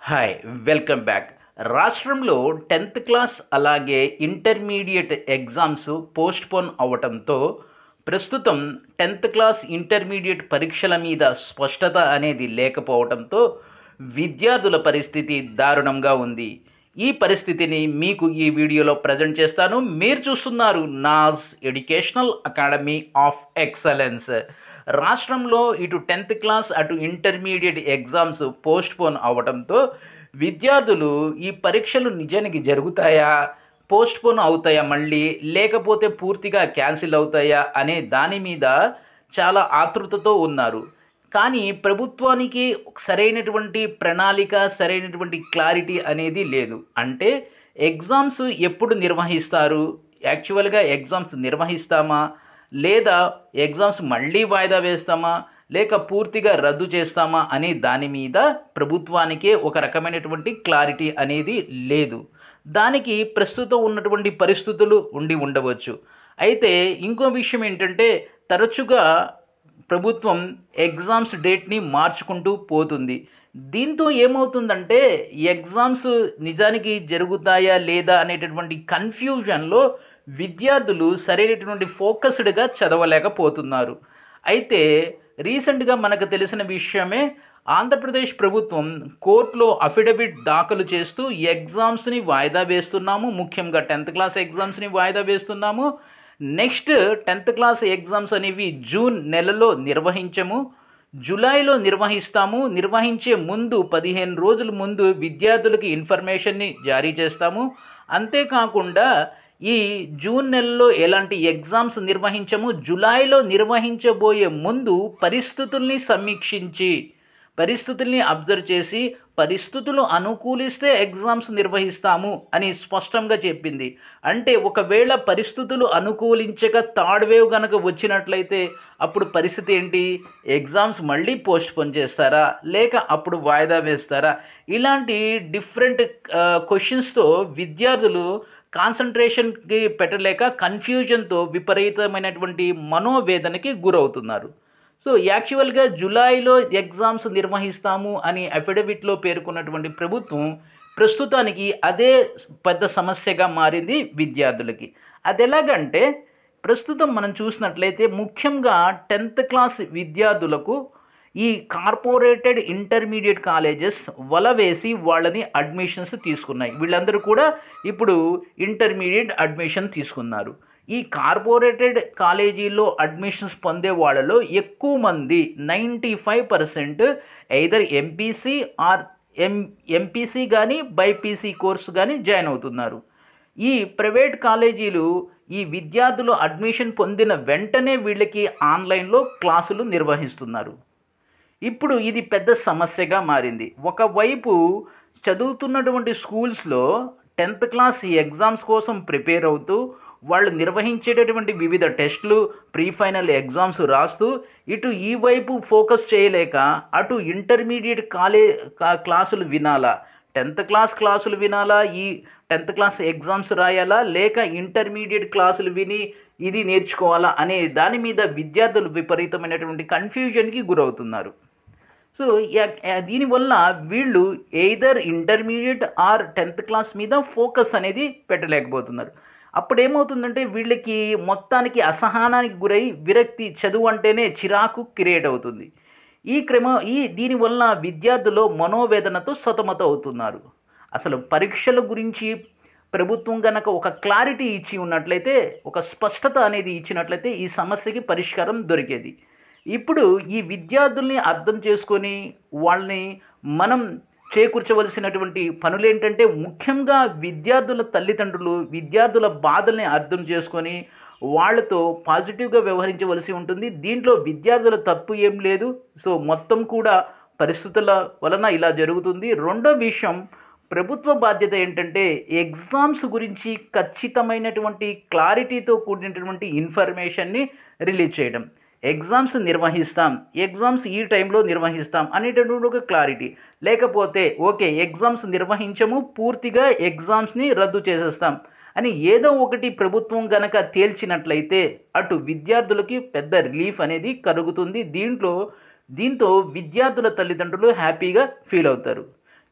hi welcome back రాష్ట్రంలో tenth class అలాగే intermediate exams postpone అవటంతో ప్రస్తుతం టెన్త్ క్లాస్ ఇంటర్మీడియట్ పరీక్షల మీద స్పష్టత అనేది లేకపోవడంతో విద్యార్థుల పరిస్థితి దారుణంగా ఉంది ఈ పరిస్థితిని మీకు ఈ వీడియోలో ప్రజెంట్ చేస్తాను మీరు చూస్తున్నారు నాస్ ఎడ్యుకేషనల్ అకాడమీ ఆఫ్ ఎక్సలెన్స్ రాష్ట్రంలో ఇటు టెన్త్ క్లాస్ అటు ఇంటర్మీడియట్ ఎగ్జామ్స్ పోస్ట్ పోన్ అవడంతో విద్యార్థులు ఈ పరీక్షలు నిజానికి జరుగుతాయా పోస్ట్ పోన్ అవుతాయా మళ్ళీ లేకపోతే పూర్తిగా క్యాన్సిల్ అవుతాయా అనే దాని మీద చాలా ఆతృతతో ఉన్నారు కానీ ప్రభుత్వానికి సరైనటువంటి ప్రణాళిక సరైనటువంటి క్లారిటీ అనేది లేదు అంటే ఎగ్జామ్స్ ఎప్పుడు నిర్వహిస్తారు యాక్చువల్గా ఎగ్జామ్స్ నిర్వహిస్తామా లేదా ఎగ్జామ్స్ మళ్ళీ వాయిదా వేస్తామా లేక పూర్తిగా రద్దు చేస్తామా అనే దాని మీద ప్రభుత్వానికే ఒక రకమైనటువంటి క్లారిటీ అనేది లేదు దానికి ప్రస్తుతం ఉన్నటువంటి పరిస్థితులు ఉండి ఉండవచ్చు అయితే ఇంకో విషయం ఏంటంటే తరచుగా ప్రభుత్వం ఎగ్జామ్స్ డేట్ని మార్చుకుంటూ పోతుంది దీంతో ఏమవుతుందంటే ఎగ్జామ్స్ నిజానికి జరుగుతాయా లేదా అనేటటువంటి కన్ఫ్యూజన్లో విద్యార్థులు సరైనటువంటి ఫోకస్డ్గా చదవలేకపోతున్నారు అయితే రీసెంట్గా మనకు తెలిసిన విషయమే ఆంధ్రప్రదేశ్ ప్రభుత్వం కోర్టులో అఫిడవిట్ దాఖలు చేస్తూ ఎగ్జామ్స్ని వాయిదా వేస్తున్నాము ముఖ్యంగా టెన్త్ క్లాస్ ఎగ్జామ్స్ని వాయిదా వేస్తున్నాము నెక్స్ట్ టెన్త్ క్లాస్ ఎగ్జామ్స్ అనేవి జూన్ నెలలో నిర్వహించము జూలైలో నిర్వహిస్తాము నిర్వహించే ముందు పదిహేను రోజుల ముందు విద్యార్థులకి ఇన్ఫర్మేషన్ని జారీ చేస్తాము అంతేకాకుండా ఈ జూన్ నెలలో ఎలాంటి ఎగ్జామ్స్ నిర్వహించము జూలైలో నిర్వహించబోయే ముందు పరిస్థితుల్ని సమీక్షించి పరిస్థితుల్ని అబ్జర్వ్ చేసి పరిస్థితులు అనుకూలిస్తే ఎగ్జామ్స్ నిర్వహిస్తాము అని స్పష్టంగా చెప్పింది అంటే ఒకవేళ పరిస్థితులు అనుకూలించక థర్డ్ వేవ్ కనుక వచ్చినట్లయితే అప్పుడు పరిస్థితి ఏంటి ఎగ్జామ్స్ మళ్ళీ పోస్ట్ పోన్ చేస్తారా లేక అప్పుడు వాయిదా వేస్తారా ఇలాంటి డిఫరెంట్ క్వశ్చన్స్తో విద్యార్థులు కాన్సన్ట్రేషన్కి పెట్టలేక కన్ఫ్యూజన్తో విపరీతమైనటువంటి మనోవేదనకి గురవుతున్నారు సో యాక్చువల్గా జూలైలో ఎగ్జామ్స్ నిర్వహిస్తాము అని అఫిడవిట్లో పేర్కొన్నటువంటి ప్రభుత్వం ప్రస్తుతానికి అదే పెద్ద సమస్యగా మారింది విద్యార్థులకి అది ఎలాగంటే ప్రస్తుతం మనం చూసినట్లయితే ముఖ్యంగా టెన్త్ క్లాస్ విద్యార్థులకు ఈ కార్పొరేటెడ్ ఇంటర్మీడియట్ కాలేజెస్ వల వేసి వాళ్ళని అడ్మిషన్స్ తీసుకున్నాయి వీళ్ళందరూ కూడా ఇప్పుడు ఇంటర్మీడియట్ అడ్మిషన్ తీసుకున్నారు ఈ కార్పొరేటెడ్ కాలేజీలో అడ్మిషన్స్ పొందే వాళ్ళలో ఎక్కువ మంది ninety five percent either MPC or M MPC కానీ బైపీసీ కోర్సు కానీ జాయిన్ అవుతున్నారు ఈ ప్రైవేట్ కాలేజీలు ఈ విద్యార్థులు అడ్మిషన్ పొందిన వెంటనే వీళ్ళకి ఆన్లైన్లో క్లాసులు నిర్వహిస్తున్నారు ఇప్పుడు ఇది పెద్ద సమస్యగా మారింది ఒకవైపు చదువుతున్నటువంటి స్కూల్స్లో టెన్త్ క్లాస్ ఎగ్జామ్స్ కోసం ప్రిపేర్ అవుతూ వాళ్ళు నిర్వహించేటటువంటి వివిధ టెస్టులు ప్రీ ఫైనల్ ఎగ్జామ్స్ రాస్తూ ఇటు ఈ వైపు ఫోకస్ చేయలేక అటు ఇంటర్మీడియట్ కాలే క్లాసులు వినాలా టెన్త్ క్లాస్ క్లాసులు వినాలా ఈ టెన్త్ క్లాస్ ఎగ్జామ్స్ రాయాలా లేక ఇంటర్మీడియట్ క్లాసులు విని ఇది నేర్చుకోవాలా అనే దాని మీద విద్యార్థులు విపరీతమైనటువంటి కన్ఫ్యూజన్కి గురవుతున్నారు సో దీనివల్ల వీళ్ళు either intermediate or tenth class మీద ఫోకస్ అనేది పెట్టలేకపోతున్నారు అప్పుడు ఏమవుతుందంటే వీళ్ళకి మొత్తానికి అసహనానికి గురై విరక్తి చదువు అంటేనే చిరాకు క్రియేట్ అవుతుంది ఈ క్రమ ఈ దీనివల్ల విద్యార్థులు మనోవేదనతో సతమత అవుతున్నారు అసలు పరీక్షల గురించి ప్రభుత్వం కనుక ఒక క్లారిటీ ఇచ్చి ఉన్నట్లయితే ఒక స్పష్టత అనేది ఇచ్చినట్లయితే ఈ సమస్యకి పరిష్కారం దొరికేది ఇప్పుడు ఈ విద్యార్థుల్ని అర్థం చేసుకొని వాళ్ళని మనం చేకూర్చవలసినటువంటి పనులు ఏంటంటే ముఖ్యంగా విద్యార్థుల తల్లిదండ్రులు విద్యార్థుల బాధల్ని అర్థం చేసుకొని వాళ్ళతో పాజిటివ్గా వ్యవహరించవలసి ఉంటుంది దీంట్లో విద్యార్థుల తప్పు ఏం లేదు సో మొత్తం కూడా పరిస్థితుల వలన ఇలా జరుగుతుంది రెండో విషయం ప్రభుత్వ బాధ్యత ఏంటంటే ఎగ్జామ్స్ గురించి ఖచ్చితమైనటువంటి క్లారిటీతో కూడినటువంటి ఇన్ఫర్మేషన్ని రిలీజ్ చేయడం ఎగ్జామ్స్ నిర్వహిస్తాం ఎగ్జామ్స్ ఈ టైంలో నిర్వహిస్తాం అనేటటువంటి ఒక క్లారిటీ లేకపోతే ఓకే ఎగ్జామ్స్ నిర్వహించము పూర్తిగా ఎగ్జామ్స్ని రద్దు చేసేస్తాం అని ఏదో ఒకటి ప్రభుత్వం గనక తేల్చినట్లయితే అటు విద్యార్థులకి పెద్ద రిలీఫ్ అనేది కలుగుతుంది దీంట్లో దీంతో విద్యార్థుల తల్లిదండ్రులు హ్యాపీగా ఫీల్ అవుతారు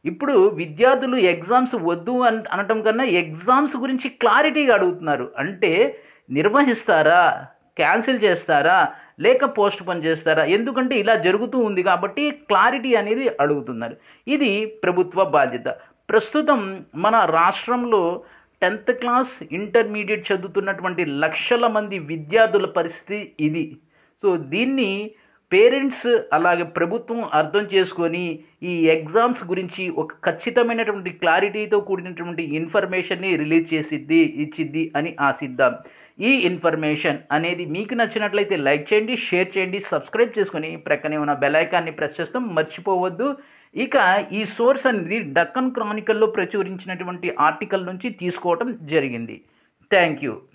ఇప్పుడు విద్యార్థులు ఎగ్జామ్స్ వద్దు అన్ అనటం కన్నా ఎగ్జామ్స్ గురించి క్లారిటీగా అడుగుతున్నారు అంటే నిర్వహిస్తారా క్యాన్సిల్ చేస్తారా లేక పోస్ట్ పోన్ చేస్తారా ఎందుకంటే ఇలా జరుగుతూ ఉంది కాబట్టి క్లారిటీ అనేది అడుగుతున్నారు ఇది ప్రభుత్వ బాధ్యత ప్రస్తుతం మన రాష్ట్రంలో టెన్త్ క్లాస్ ఇంటర్మీడియట్ చదువుతున్నటువంటి లక్షల మంది విద్యార్థుల పరిస్థితి ఇది సో దీన్ని పేరెంట్స్ అలాగే ప్రభుత్వం అర్థం చేసుకొని ఈ ఎగ్జామ్స్ గురించి ఒక ఖచ్చితమైనటువంటి క్లారిటీతో కూడినటువంటి ఇన్ఫర్మేషన్ని రిలీజ్ చేసిద్ది ఇచ్చిద్ది అని ఆశిద్దాం ఈ ఇన్ఫర్మేషన్ అనేది మీకు నచ్చినట్లయితే లైక్ చేయండి షేర్ చేయండి సబ్స్క్రైబ్ చేసుకొని ప్రక్కనే ఉన్న బెల్ ఐకాన్ని ప్రెస్ చేస్తాం మర్చిపోవద్దు ఇక ఈ సోర్స్ అనేది డక్కన్ క్రానికల్లో ప్రచురించినటువంటి ఆర్టికల్ నుంచి తీసుకోవటం జరిగింది థ్యాంక్ యూ